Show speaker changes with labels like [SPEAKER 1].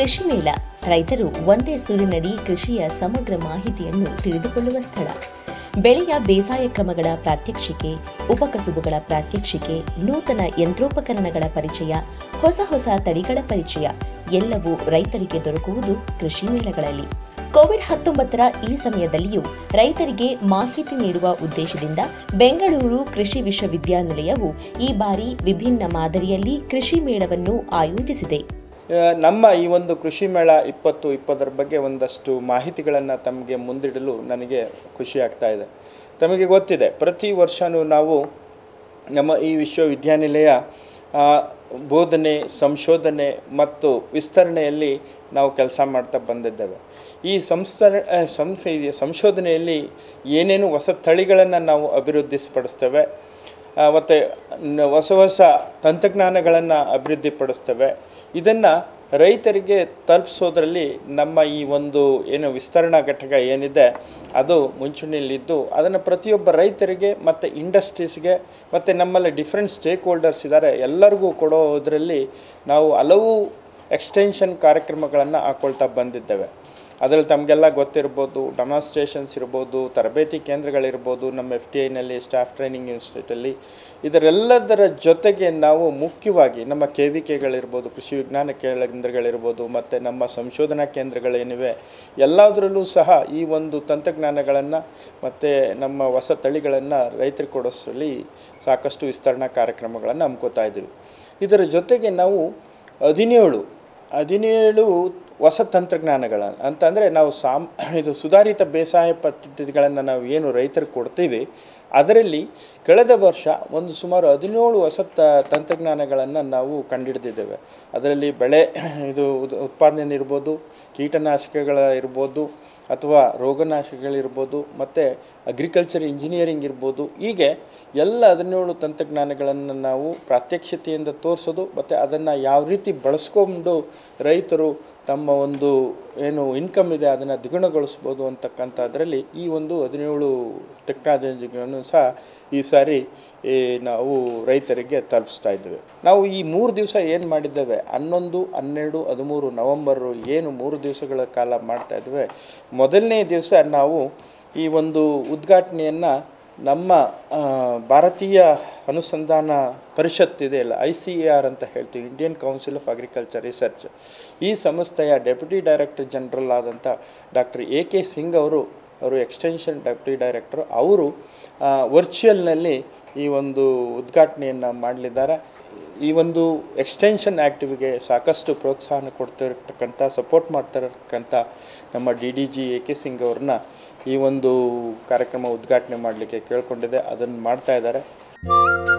[SPEAKER 1] ಕೃಷಿ ಮೇಳ ರೈತರು ಒಂದೇ ಸೂರಿನಡಿ ಕೃಷಿಯ ಸಮಗ್ರ ಮಾಹಿತಿಯನ್ನು ತಿಳಿದುಕೊಳ್ಳುವ ಸ್ಥಳ ಬೆಳೆಯ ಬೇಸಾಯ ಕ್ರಮಗಳ ಪ್ರಾತ್ಯಕ್ಷಿಕೆ ಉಪಕಸುಬುಗಳ ಪ್ರಾತ್ಯಕ್ಷಿಕೆ ನೂತನ ಯಂತ್ರೋಪಕರಣಗಳ ಪರಿಚಯ ಹೊಸ ಹೊಸ ತಳಿಗಳ ಪರಿಚಯ ಎಲ್ಲವೂ ರೈತರಿಗೆ ದೊರಕುವುದು ಕೃಷಿ ಮೇಳಗಳಲ್ಲಿ ಕೋವಿಡ್ ಹತ್ತೊಂಬತ್ತರ ಈ ಸಮಯದಲ್ಲಿಯೂ ರೈತರಿಗೆ ಮಾಹಿತಿ ನೀಡುವ ಉದ್ದೇಶದಿಂದ ಬೆಂಗಳೂರು ಕೃಷಿ ವಿಶ್ವವಿದ್ಯಾನಿಲಯವು ಈ ಬಾರಿ ವಿಭಿನ್ನ ಮಾದರಿಯಲ್ಲಿ ಕೃಷಿ ಮೇಳವನ್ನು ಆಯೋಜಿಸಿದೆ
[SPEAKER 2] ಆ, ನಮ್ಮ ಈ ಒಂದು ಕೃಷಿ ಮೇಳ ಇಪ್ಪತ್ತು ಇಪ್ಪತ್ತರ ಬಗ್ಗೆ ಒಂದಷ್ಟು ಮಾಹಿತಿಗಳನ್ನು ತಮಗೆ ಮುಂದಿಡಲು ನನಗೆ ಖುಷಿ ಆಗ್ತಾ ಇದೆ ತಮಗೆ ಗೊತ್ತಿದೆ ಪ್ರತಿ ವರ್ಷವೂ ನಾವು ನಮ್ಮ ಈ ವಿಶ್ವವಿದ್ಯಾನಿಲಯ ಆ, ಬೋಧನೆ ಸಂಶೋಧನೆ ಮತ್ತು ವಿಸ್ತರಣೆಯಲ್ಲಿ ನಾವು ಕೆಲಸ ಮಾಡ್ತಾ ಬಂದಿದ್ದೇವೆ ಈ ಸಂಸ್ತರ ಆ, ಸಂಸ್ ಈ ಸಂಶೋಧನೆಯಲ್ಲಿ ಏನೇನು ಹೊಸ ತಳಿಗಳನ್ನು ನಾವು ಅಭಿವೃದ್ಧಿಪಡಿಸ್ತೇವೆ ಮತ್ತು ಹೊಸ ಹೊಸ ತಂತ್ರಜ್ಞಾನಗಳನ್ನು ಅಭಿವೃದ್ಧಿಪಡಿಸ್ತೇವೆ ಇದನ್ನು ರೈತರಿಗೆ ತಲುಪಿಸೋದ್ರಲ್ಲಿ ನಮ್ಮ ಈ ಒಂದು ಏನು ವಿಸ್ತರಣಾ ಘಟಕ ಏನಿದೆ ಅದು ಮುಂಚೂಣಿಯಲ್ಲಿದ್ದು ಅದನ್ನು ಪ್ರತಿಯೊಬ್ಬ ರೈತರಿಗೆ ಮತ್ತು ಇಂಡಸ್ಟ್ರೀಸ್ಗೆ ಮತ್ತು ನಮ್ಮಲ್ಲಿ ಡಿಫ್ರೆಂಟ್ ಸ್ಟೇಕ್ ಹೋಲ್ಡರ್ಸ್ ಇದ್ದಾರೆ ಎಲ್ಲರಿಗೂ ಕೊಡೋದರಲ್ಲಿ ನಾವು ಹಲವು ಎಕ್ಸ್ಟೆನ್ಷನ್ ಕಾರ್ಯಕ್ರಮಗಳನ್ನು ಹಾಕ್ಕೊಳ್ತಾ ಬಂದಿದ್ದೇವೆ ಅದರಲ್ಲಿ ತಮಗೆಲ್ಲ ಗೊತ್ತಿರ್ಬೋದು ಡೆಮಾನ್ಸ್ಟ್ರೇಷನ್ಸ್ ಇರ್ಬೋದು ತರಬೇತಿ ಕೇಂದ್ರಗಳಿರ್ಬೋದು ನಮ್ಮ ಎಫ್ ಟಿ ಐನಲ್ಲಿ ಸ್ಟಾಫ್ ಟ್ರೈನಿಂಗ್ ಇನ್ಸ್ಟಿಟ್ಯೂಟಲ್ಲಿ ಇದರೆಲ್ಲದರ ಜೊತೆಗೆ ನಾವು ಮುಖ್ಯವಾಗಿ ನಮ್ಮ ಕೆ ವಿ ಕೆಗಳಿರ್ಬೋದು ಕೃಷಿ ವಿಜ್ಞಾನ ಕೇಂದ್ರಗಳಿರ್ಬೋದು ಮತ್ತು ನಮ್ಮ ಸಂಶೋಧನಾ ಕೇಂದ್ರಗಳೇನಿವೆ ಎಲ್ಲದರಲ್ಲೂ ಸಹ ಈ ಒಂದು ತಂತ್ರಜ್ಞಾನಗಳನ್ನು ಮತ್ತು ನಮ್ಮ ಹೊಸ ತಳಿಗಳನ್ನು ರೈತರಿಗೆ ಕೊಡಿಸಲಿ ಸಾಕಷ್ಟು ವಿಸ್ತರಣಾ ಕಾರ್ಯಕ್ರಮಗಳನ್ನು ಹಮ್ಕೋತಾ ಇದ್ದೀವಿ ಇದರ ಜೊತೆಗೆ ನಾವು ಹದಿನೇಳು ಹದಿನೇಳು ಹೊಸ ತಂತ್ರಜ್ಞಾನಗಳ ಅಂತಂದರೆ ನಾವು ಸಾಮ್ ಇದು ಸುಧಾರಿತ ಬೇಸಾಯ ಪದ್ಧತಿಗಳನ್ನು ನಾವು ಏನು ರೈತರಿಗೆ ಕೊಡ್ತೀವಿ ಅದರಲ್ಲಿ ಕಳೆದ ವರ್ಷ ಒಂದು ಸುಮಾರು ಹದಿನೇಳು ಹೊಸ ತ ತಂತ್ರಜ್ಞಾನಗಳನ್ನು ನಾವು ಕಂಡುಹಿಡಿದಿದ್ದೇವೆ ಅದರಲ್ಲಿ ಬೆಳೆ ಇದು ಉದ್- ಉತ್ಪಾದನೆ ಇರ್ಬೋದು ಕೀಟನಾಶಕಗಳ ಇರ್ಬೋದು ಅಥವಾ ರೋಗನಾಶಕಗಳಿರ್ಬೋದು ಮತ್ತು ಅಗ್ರಿಕಲ್ಚರ್ ಇಂಜಿನಿಯರಿಂಗ್ ಇರ್ಬೋದು ಹೀಗೆ ಎಲ್ಲ ಹದಿನೇಳು ತಂತ್ರಜ್ಞಾನಗಳನ್ನು ನಾವು ಪ್ರಾತ್ಯಕ್ಷಿತೆಯಿಂದ ತೋರಿಸೋದು ಮತ್ತು ಅದನ್ನು ಯಾವ ರೀತಿ ಬಳಸ್ಕೊಂಡು ರೈತರು ತಮ್ಮ ಒಂದು ಏನು ಇನ್ಕಮ್ ಇದೆ ಅದನ್ನು ದ್ವಿಗುಣಗೊಳಿಸ್ಬೋದು ಅಂತಕ್ಕಂಥದ್ರಲ್ಲಿ ಈ ಒಂದು ಹದಿನೇಳು ಟೆಕ್ನಾಲಜಿಗಳನ್ನು ಸಹ ಈ ಸಾರಿ ಈ ನಾವು ರೈತರಿಗೆ ತಲುಪಿಸ್ತಾ ಇದ್ದೇವೆ ನಾವು ಈ ಮೂರು ದಿವಸ ಏನು ಮಾಡಿದ್ದೇವೆ ಹನ್ನೊಂದು ಹನ್ನೆರಡು ಹದಿಮೂರು ನವಂಬರು ಏನು ಮೂರು ದಿವಸಗಳ ಕಾಲ ಮಾಡ್ತಾ ಇದ್ದೇವೆ ಮೊದಲನೇ ದಿವಸ ನಾವು ಈ ಒಂದು ಉದ್ಘಾಟನೆಯನ್ನು ನಮ್ಮ ಆ, ಭಾರತೀಯ ಅನುಸಂಧಾನ ಪರಿಷತ್ ಇದೆಯಲ್ಲ ಐ ಸಿ ಎ ಆರ್ ಅಂತ ಹೇಳ್ತೀವಿ Indian council of agriculture research ಈ ಸಂಸ್ಥೆಯ ಡೆಪ್ಯೂಟಿ ಡೈರೆಕ್ಟರ್ ಜನರಲ್ ಆದಂಥ ಡಾಕ್ಟರ್ ಎ ಕೆ ಸಿಂಗ್ ಅವರು ಅವರು ಎಕ್ಸ್ಟೆನ್ಷನ್ ಡೆಪ್ಯೂಟಿ ಡೈರೆಕ್ಟರು ಅವರು ವರ್ಚುವಲ್ನಲ್ಲಿ ಈ ಒಂದು ಉದ್ಘಾಟನೆಯನ್ನು ಮಾಡಲಿದ್ದಾರೆ ಈ ಒಂದು ಎಕ್ಸ್ಟೆನ್ಷನ್ ಆ್ಯಕ್ಟಿವಿಗೆ ಸಾಕಷ್ಟು ಪ್ರೋತ್ಸಾಹನ ಕೊಡ್ತಿರ್ತಕ್ಕಂಥ ಸಪೋರ್ಟ್ ಮಾಡ್ತಿರತಕ್ಕಂಥ ನಮ್ಮ D D G A K Singh ಅವ್ರನ್ನ ಈ ಒಂದು ಕಾರ್ಯಕ್ರಮ ಉದ್ಘಾಟನೆ ಮಾಡಲಿಕ್ಕೆ ಕೇಳ್ಕೊಂಡಿದೆ ಅದನ್ನು ಮಾಡ್ತಾ ಇದ್ದಾರೆ